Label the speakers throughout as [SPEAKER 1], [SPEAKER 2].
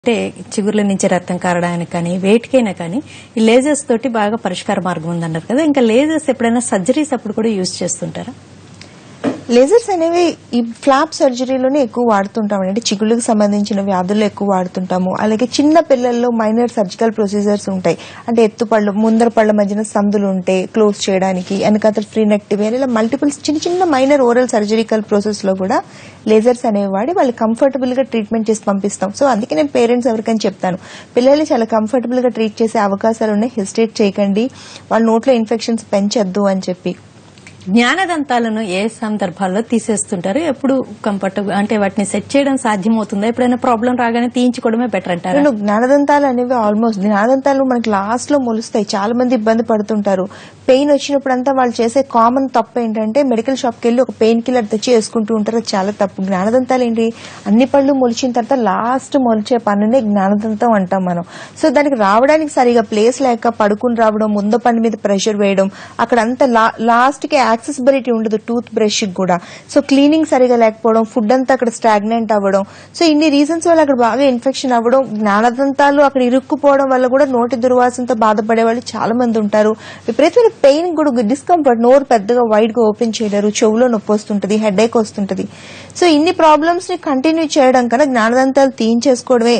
[SPEAKER 1] అంటే చిగుర్ల నుంచి రక్తం కారడానికి కానీ వెయిట్కైనా కానీ ఈ లేజర్స్ తోటి బాగా పరిష్కార మార్గం ఉందన్నారు కదా ఇంకా లేజర్స్ ఎప్పుడైనా సర్జరీస్ అప్పుడు కూడా యూజ్ చేస్తుంటారా
[SPEAKER 2] లేజర్స్ అనేవి ఈ ఫ్లాప్ సర్జరీలోనే ఎక్కువ వాడుతుంటాం అంటే చిగుళ్ళకు సంబంధించిన వ్యాధుల్లో ఎక్కువ వాడుతుంటాము అలాగే చిన్న పిల్లల్లో మైనర్ సర్జికల్ ప్రొసీజర్స్ ఉంటాయి అంటే ఎత్తు పళ్ళు ముందర పళ్ళ మధ్యన సందులు ఉంటాయి క్లోజ్ చేయడానికి వెనకాతల ఫ్రీ నెక్టివ్ ఇలా మల్టిపుల్ చిన్న చిన్న మైనర్ ఓరల్ సర్జరికల్ ప్రాసెస్ లో కూడా లేజర్స్ అనేవి వాడి వాళ్ళు కంఫర్టబుల్ గా ట్రీట్మెంట్ చేసి పంపిస్తాం సో అందుకే నేను పేరెంట్స్ ఎవరికైనా చెప్తాను పిల్లల్ని చాలా కంఫర్టబుల్ గా ట్రీట్ చేసే అవకాశాలు ఉన్నాయి హెసిటేట్ చేయకండి వాళ్ళ నోట్లో ఇన్ఫెక్షన్స్ పెంచొద్దు అని చెప్పి
[SPEAKER 1] జ్ఞానదంతాలను ఏ సందర్భాల్లో తీసేస్తుంటారు ఎప్పుడు కంఫర్టబుల్ అంటే వాటిని సెట్ చేయడం సాధ్యమవుతుందా ఎప్పుడైనా ప్రాబ్లం రాగానే తీయించుకోవడమే బెటర్ అంటారా
[SPEAKER 2] నేను జ్ఞానదంతాలు అనేవి ఆల్మోస్ట్ జ్ఞానదంతాలు మనకి లాస్ట్ లో మొలుస్తాయి చాలా మంది ఇబ్బంది పడుతుంటారు పెయిన్ వచ్చినప్పుడంతా వాళ్ళు చేసే కామన్ తప్పు ఏంటంటే మెడికల్ షాప్ కి వెళ్ళి ఒక పెయిన్ కిల్లర్ తెచ్చి వేసుకుంటూ ఉంటారు అది చాలా తప్పు జ్ఞానదంతాలు ఏంటి అన్ని పళ్ళు మొలిచిన తర్వాత లాస్ట్ మొలిచే పన్నునే జ్ఞానదంతం అంటాం మనం సో దానికి రావడానికి సరిగా ప్లేస్ లేక పడుకుని రావడం ముందు పన్ను మీద ప్రెషర్ వేయడం అక్కడ అంతా లాస్ట్ కి యాక్సెసిబిలిటీ ఉండదు టూత్ బ్రష్ కూడా సో క్లీనింగ్ సరిగా లేకపోవడం ఫుడ్ అంతా అక్కడ స్టాగ్నెంట్ అవ్వడం సో ఇన్ని రీజన్స్ వల్ల అక్కడ బాగా ఇన్ఫెక్షన్ అవ్వడం జ్ఞానదంతాలు అక్కడ ఇరుక్కుపోవడం వల్ల కూడా నోటి దుర్వాసనతో బాధపడే వాళ్ళు చాలా మంది ఉంటారు విపరీతమైన పెయిన్ కూడా డిస్కంఫర్ట్ నోరు పెద్దగా వైడ్ గా ఓపెన్ చేయలేరు చెవులో నొప్పి వస్తుంటది హెడ్ ఏక్ వస్తుంటది సో ఇన్ని ప్రాబ్లమ్స్ ని కంటిన్యూ చేయడం కన్నా జ్ఞానదంతాలు తీయించేసుకోవడమే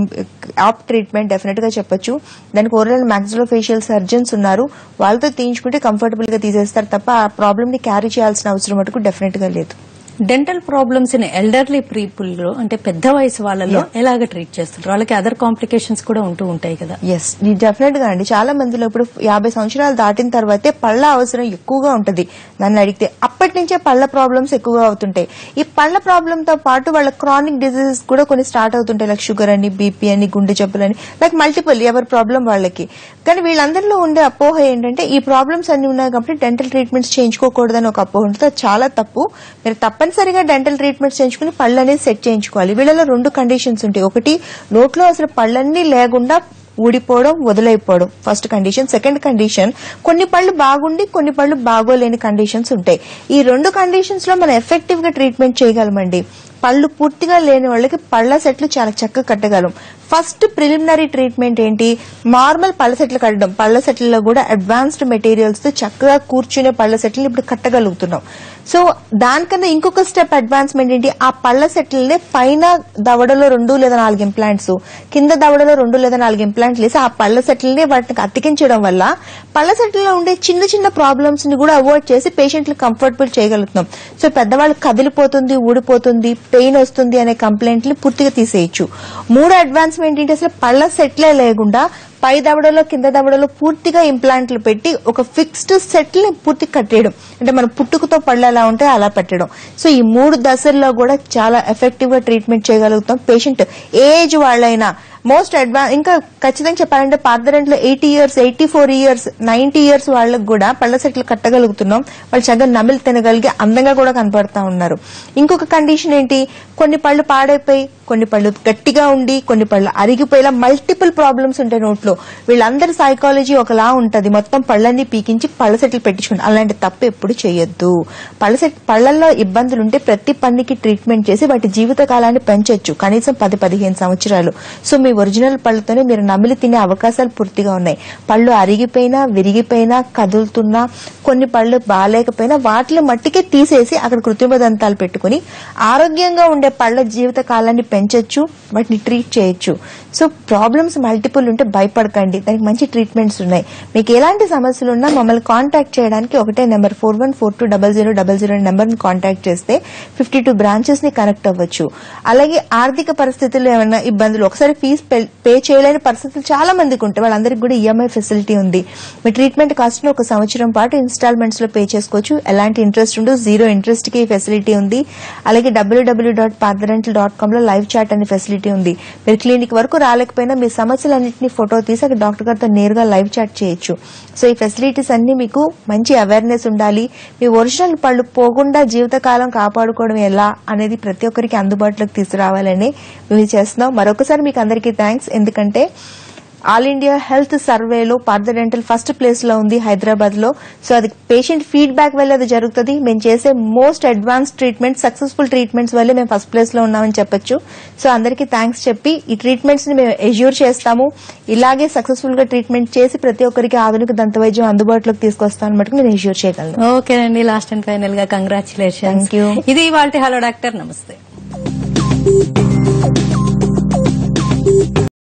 [SPEAKER 2] ఆప్ ట్రీట్మెంట్ డెఫినెట్ గా చెప్పొచ్చు దానికి ఓరల్ మ్యాక్సిలో ఫేషియల్ సర్జన్స్ ఉన్నారు వాళ్ళతో తీయించుకుంటే కంఫర్టబుల్ గా తీసేస్తారు తప్ప ఆ ప్రాబ్లమ్ ని క్యారీ చేయాల్సిన అవసరం మటుకు డెఫినెట్ గా లేదు
[SPEAKER 1] dental problems in elderly people లో అంటే పెద్ద వయసు వాళ్ళలో ఎలాగ ట్రీట్ చేస్తుంటారు వాళ్ళకి అదర్ కాంప్లికేషన్స్ కూడా ఉంటూ ఉంటాయి కదా
[SPEAKER 2] ఎస్ డెఫినెట్ గా అండి చాలా మందిలో ఇప్పుడు యాభై సంవత్సరాలు దాటిన తర్వాతే పళ్ళ అవసరం ఎక్కువగా ఉంటది నన్ను అడిగితే అప్పటి నుంచే పళ్ళ ప్రాబ్లమ్స్ ఎక్కువగా అవుతుంటాయి ఈ పళ్ళ ప్రాబ్లమ్ తో పాటు వాళ్ళ క్రానిక్ డిసీజెస్ కూడా కొన్ని స్టార్ట్ అవుతుంటాయి లైక్ షుగర్ అని బీపీ అని గుండె జబ్బులని లైక్ మల్టిపుల్ ఎవరి ప్రాబ్లం వాళ్ళకి కానీ వీళ్ళందరిలో ఉండే అపోహ ఏంటంటే ఈ ప్రాబ్లమ్స్ అన్ని ఉన్నాయి కాబట్టి డెంటల్ ట్రీట్మెంట్స్ చేయించుకోకూడదని ఒక అపోహ ఉంటుంది అది చాలా తప్పు మీరు తప్పనిసరిగా డెంటల్ ట్రీట్మెంట్స్ చేయించుకుని పళ్ళు అనేది సెట్ చేయించుకోవాలి వీళ్ళలో రెండు కండిషన్స్ ఉంటాయి ఒకటి నోట్లో అసలు పళ్ళన్నీ లేకుండా ఊడిపోవడం వదిలైపోవడం ఫస్ట్ కండిషన్ సెకండ్ కండిషన్ కొన్ని పళ్ళు బాగుండి కొన్ని పళ్ళు బాగోలేని కండిషన్స్ ఉంటాయి ఈ రెండు కండిషన్స్ లో మనం ఎఫెక్టివ్ గా ట్రీట్మెంట్ చేయగలమండి పళ్ళు పూర్తిగా లేని వాళ్ళకి పళ్ళ సెట్లు చాలా చక్కగా కట్టగలం ఫస్ట్ ప్రిలిమినరీ ట్రీట్మెంట్ ఏంటి నార్మల్ పళ్ళ సెట్లు కట్టడం పళ్ళ సెట్లలో కూడా అడ్వాన్స్డ్ మెటీరియల్స్ తో చక్కగా కూర్చునే పళ్ళ సెట్లు ఇప్పుడు కట్టగలుగుతున్నాం సో దానికన్నా ఇంకొక స్టెప్ అడ్వాన్స్మెంట్ ఏంటి ఆ పళ్ళ సెట్లనే పైన దవడలో రెండు లేదా నాలుగు ఇంప్లాంట్స్ కింద దవడలో రెండు లేదా నాలుగు ఇంప్లాంట్లు వేసి ఆ పళ్ళ సెట్లని వాటిని అతికించడం వల్ల పళ్ళ సెట్లలో ఉండే చిన్న చిన్న ప్రాబ్లమ్స్ ని కూడా అవాయిడ్ చేసి పేషెంట్లు కంఫర్టబుల్ చేయగలుగుతున్నాం సో పెద్దవాళ్ళు కదిలిపోతుంది ఊడిపోతుంది పెయిన్ వస్తుంది అనే కంప్లైంట్లు పూర్తిగా తీసేయచ్చు మూడో అడ్వాన్స్మెంట్ ఏంటి అసలు పళ్ళ సెట్లే లేకుండా పై దవడలో కింద దవడలో పూర్తిగా ఇంప్లాంట్లు పెట్టి ఒక ఫిక్స్డ్ సెట్ ని పూర్తి కట్టేయడం అంటే మన పుట్టుకతో పళ్ళు ఎలా ఉంటే అలా పెట్టడం సో ఈ మూడు దశల్లో కూడా చాలా ఎఫెక్టివ్ గా ట్రీట్మెంట్ చేయగలుగుతాం పేషెంట్ ఏజ్ వాళ్ళైనా మోస్ట్ అడ్వాన్స్ ఇంకా ఖచ్చితంగా చెప్పాలంటే పార్దరెంట్లో eighty years eighty four years ninety years వాళ్ళకి కూడా పళ్ళ సెట్లు కట్టగలుగుతున్నాం వాళ్ళు చక్కగా నమిలి తినగలిగి అందంగా కూడా కనపడతా ఉన్నారు ఇంకొక కండిషన్ ఏంటి కొన్ని పళ్ళు పాడైపోయి కొన్ని పళ్ళు గట్టిగా ఉండి కొన్ని పళ్ళు అరిగిపోయేలా మల్టిపుల్ ప్రాబ్లమ్స్ ఉంటాయి నోట్లో వీళ్ళందరి సైకాలజీ ఒకలా ఉంటది మొత్తం పళ్ళన్నీ పీకించి పళ్ళ సెట్లు పెట్టించుకుంటారు అలాంటి తప్పు ఎప్పుడు చేయొద్దు పళ్ళ సెట్ పళ్ళల్లో ఇబ్బందులు ఉంటే ప్రతి పన్నుకి ట్రీట్మెంట్ చేసి వాటి జీవిత కాలాన్ని పెంచొచ్చు కనీసం పది పదిహేను సంవత్సరాలు సో మీ ఒరిజినల్ పళ్ళతోనే మీరు నమిలి తినే అవకాశాలు పూర్తిగా ఉన్నాయి పళ్ళు అరిగిపోయినా విరిగిపోయినా కదులుతున్నా కొన్ని పళ్ళు బాగాలేకపోయినా వాటిలో మట్టికే తీసేసి అక్కడ కృత్రిమ దంతాలు పెట్టుకుని ఆరోగ్యంగా ఉండే పళ్ళ జీవిత కాలాన్ని పెంచొచ్చు వాటిని ట్రీట్ చేయొచ్చు సో ప్రాబ్లమ్స్ మల్టిపుల్ ఉంటే భయపడకండి దానికి మంచి ట్రీట్మెంట్స్ ఉన్నాయి మీకు ఎలాంటి సమస్యలు ఉన్నా మమ్మల్ని కాంటాక్ట్ చేయడానికి ఒకటే number four one four two double zero double zero number ని కాంటాక్ట్ చేస్తే ఫిఫ్టీ టూ బ్రాంచెస్ ని కనెక్ట్ అవ్వచ్చు అలాగే ఆర్థిక పరిస్థితుల్లో ఏమైనా ఇబ్బందులు ఒకసారి ఫీజు పే చేయలేని పరిస్థితులు చాలా మందికి ఉంటాయి వాళ్ళందరికీ కూడా ఈఎంఐ ఫెసిలిటీ ఉంది మీ ట్రీట్మెంట్ కాస్ట్ ని ఒక సంవత్సరం పాటు ఇన్స్టాల్మెంట్స్ లో పే చేసుకోవచ్చు ఎలాంటి ఇంట్రెస్ట్ ఉండదు జీరో ఇంట్రెస్ట్ కి ఫెసిలిటీ ఉంది అలాగే WWW dot Parthadental dot com లో లైవ్ చాట్ అనే ఫెసిలిటీ ఉంది మీరు క్లినిక్ వరకు రాలేకపోయినా మీ సమస్యలన్నింటినీ ఫోటో తీసి అక్కడ డాక్టర్ గారితో నేరుగా లైవ్ చాట్ చేయొచ్చు సో ఈ ఫెసిలిటీస్ అన్ని మీకు మంచి అవేర్నెస్ ఉండాలి మీ ఒరిజినల్ పళ్ళు పోకుండా జీవితకాలం కాపాడుకోవడం ఎలా అనేది ప్రతి ఒక్కరికి అందుబాటులోకి తీసుకురావాలని మేము చేస్తున్నాం మరొకసారి మీకు అందరికీ థ్యాంక్స్ ఎందుకంటే ఆల్ ఇండియా హెల్త్ సర్వేలో పార్థ డెంటల్ ఫస్ట్ ప్లేస్ లో ఉంది హైదరాబాద్ లో సో అది పేషెంట్ ఫీడ్బ్యాక్ వల్ల అది జరుగుతుంది మేము చేసే most advance treatment successful treatments వల్లే మేము ఫస్ట్ ప్లేస్ లో ఉన్నామని చెప్పొచ్చు సో అందరికీ థ్యాంక్స్ చెప్పి ఈ ట్రీట్మెంట్స్ ని మేము ఎజ్యూర్ చేస్తాము ఇలాగే సక్సెస్ఫుల్ గా ట్రీట్మెంట్ చేసి ప్రతి ఒక్కరికి ఆధునిక దంత వైద్యం అందుబాటులోకి తీసుకొస్తామని మటుకు నేను ఎజ్యూర్ చేయగలను
[SPEAKER 1] ఓకేనండి లాస్ట్ అండ్ ఫైనల్ గా కంగ్రాచులేషన్
[SPEAKER 2] Thank you.
[SPEAKER 1] ఇది వాళ్ళ హలో డాక్టర్ నమస్తే